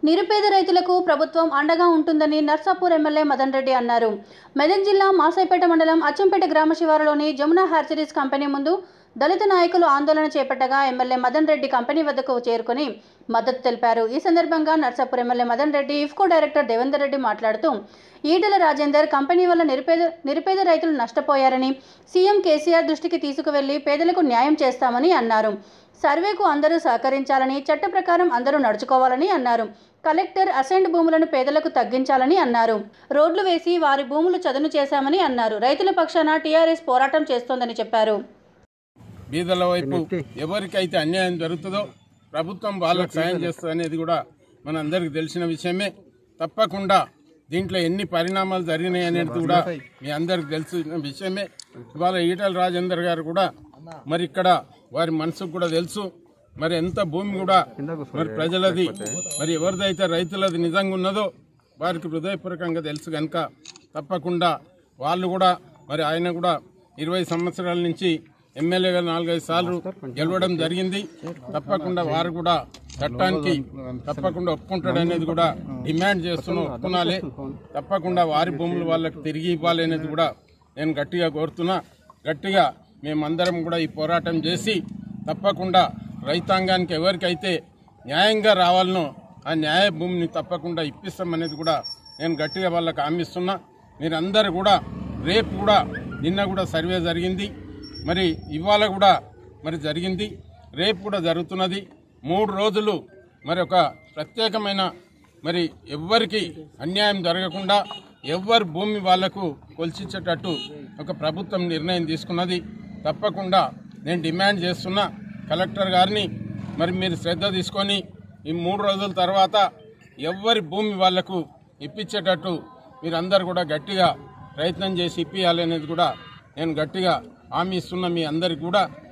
నిరుపేద రైతులకు ప్రభుత్వం అండగా ఉంటుందని నర్సాపూర్ ఎమ్మెల్యే మదన్ రెడ్డి అన్నారు మెదక్ జిల్లా మాసాయిపేట మండలం అచ్చంపేట గ్రామ శివారులోని జమునా హ్యాచరీస్ కంపెనీ ముందు దళిత నాయకులు ఆందోళన చేపట్టగా ఎమ్మెల్యే మదన్ రెడ్డి కంపెనీ వద్దకు చేరుకుని మద్దతు తెలిపారు ఈ సందర్భంగా Narsapur MLA Madan Reddy IFFCO director Devender Reddy మాట్లాడుతూ ఈటెల రాజేందర్ కంపెనీ వల్ల నిరుపేద నిరుపేద రైతులు నష్టపోయారని సీఎం కేసీఆర్ దృష్టికి తీసుకువెళ్లి పేదలకు న్యాయం చేస్తామని అన్నారు సర్వేకు అందరూ సహకరించాలని చట్ట ప్రకారం అందరూ నడుచుకోవాలని అన్నారు కలెక్టర్ అసెంట్ భూములను పేదలకు తగ్గించాలని అన్నారు రోడ్లు వేసి వారి భూములు చదును చేశామని అన్నారు రైతుల పక్షాన టీఆర్ఎస్ పోరాటం చేస్తోందని చెప్పారు బీదల వైపు ఎవరికైతే అన్యాయం జరుగుతుందో ప్రభుత్వం వాళ్ళకు సాయం చేస్తుంది అనేది కూడా మనందరికి తెలిసిన విషయమే తప్పకుండా దీంట్లో ఎన్ని పరిణామాలు జరిగినాయి అనేది కూడా మీ అందరికి తెలిసిన విషయమే ఇవాళ ఈటల రాజేందర్ గారు కూడా మరి ఇక్కడ వారి మనసుకు కూడా తెలుసు మరి ఎంత భూమి కూడా మరి ప్రజలది మరి ఎవరిదైతే రైతులది నిజంగా ఉన్నదో వారికి హృదయపూర్వకంగా తెలుసు కనుక తప్పకుండా వాళ్ళు కూడా మరి ఆయన కూడా ఇరవై సంవత్సరాల నుంచి ఎమ్మెల్యేగా నాలుగైదు సార్లు గెలవడం జరిగింది తప్పకుండా వారు కూడా చట్టానికి తప్పకుండా ఒప్పుకుంటాడు అనేది కూడా డిమాండ్ చేస్తున్నా ఒప్పుకునాలి తప్పకుండా వారి భూములు వాళ్ళకి తిరిగి ఇవ్వాలి అనేది కూడా నేను గట్టిగా కోరుతున్నా గట్టిగా మేమందరం కూడా ఈ పోరాటం చేసి తప్పకుండా రైతాంగానికి ఎవరికైతే న్యాయంగా రావాలనో ఆ న్యాయ భూమిని తప్పకుండా ఇప్పిస్తామనేది కూడా నేను గట్టిగా వాళ్ళకి హామీస్తున్నా మీరందరూ కూడా రేపు కూడా నిన్న కూడా సర్వే జరిగింది మరి ఇవాళ కూడా మరి జరిగింది రేపు కూడా జరుగుతున్నది మూడు రోజులు మరి ఒక ప్రత్యేకమైన మరి ఎవ్వరికి అన్యాయం జరగకుండా ఎవ్వరి భూమి వాళ్లకు కొలిచిచ్చేటట్టు ఒక ప్రభుత్వం నిర్ణయం తీసుకున్నది తప్పకుండా నేను డిమాండ్ చేస్తున్నా కలెక్టర్ గారిని మరి మీరు శ్రద్ధ తీసుకొని ఈ మూడు రోజుల తర్వాత ఎవ్వరి భూమి వాళ్లకు ఇప్పించేటట్టు మీరందరూ కూడా గట్టిగా ప్రయత్నం చేసి ఇప్పియాలి అనేది కూడా నేను గట్టిగా హామీ ఇస్తున్నా మీ అందరికి కూడా